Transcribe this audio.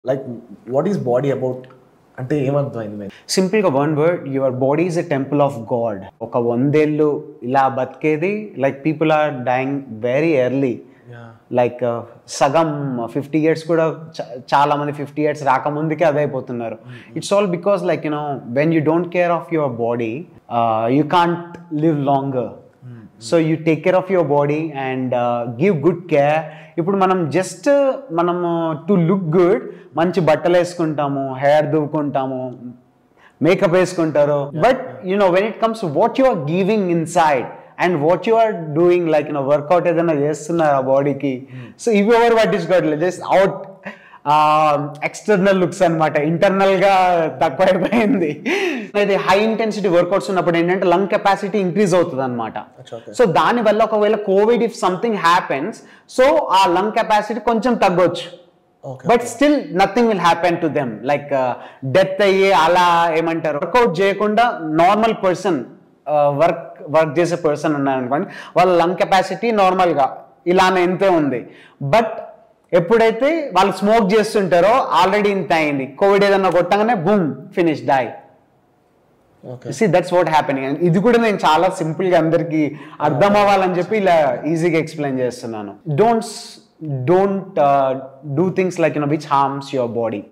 Like what is body about అంటే ఏమర్థమైంది మీకు సింపుల్గా one word your body is a temple of God ఒక వందేళ్ళు ఇలా బతికేది like people are dying very early like సగం ఫిఫ్టీ ఇయర్స్ కూడా చ- చాలా మంది ఫిఫ్టీ ఇయర్స్ రాకముందుకే అదే అయిపోతున్నారు it's all because like you know when you don't care of your body you can't live longer so you take care of your body and give good care ఇప్పుడు మనం just మనము టు లుక్ గుడ్ మంచి బట్టలు వేసుకుంటాము hair దువ్వుకుంటాము makeup వేసుకుంటారు but you know when it comes what you are giving inside and what you are doing like you know workout ఏదైనా చేస్తున్నారు ఆ బాడీకి సో ఇవి ఎవరు పట్టించుకోవట్లేదు జస్ట్ అవుట్ ఎక్స్టర్నల్ లుక్స్ అనమాట ఇంటర్నల్ గా తక్కువైపోయింది ఇది హై ఇంటెన్సిటీ వర్కౌట్స్ ఉన్నప్పుడు ఏంటంటే లంగ్ కెపాసిటీ ఇంక్రీజ్ అవుతుంది అనమాట okay. సో దానివల్ల ఒకవేళ Covid if something happens so ఆ లంగ్ కెపాసిటీ కొంచెం తగ్గొచ్చు Okay, but still nothing will happen to them like death అయ్యి అలా ఏమంటారు వర్కౌట్ చేయకుండా నార్మల్ పర్సన్ వర్క్ వర్క్ చేసే పర్సన్ ఉన్నారనుకోండి వాళ్ళ లంగ్ కెపాసిటీ నార్మల్గా ఇలానే ఎంతే ఉంది బట్ ఎప్పుడైతే వాళ్ళు స్మోక్ చేస్తుంటారో ఆల్రెడీ ఇంత అయింది కోవిడ్ ఏదన్నా కొట్టగానే boom finish die okay see that's what happening ఇది కూడా నేను చాలా సింపుల్ గా అందరికి అర్థం అవ్వాలని చెప్పి ఇలా ఈజీగా ఎక్స్ప్లెయిన్ చేస్తున్నాను don't don't do things like you know which harms your body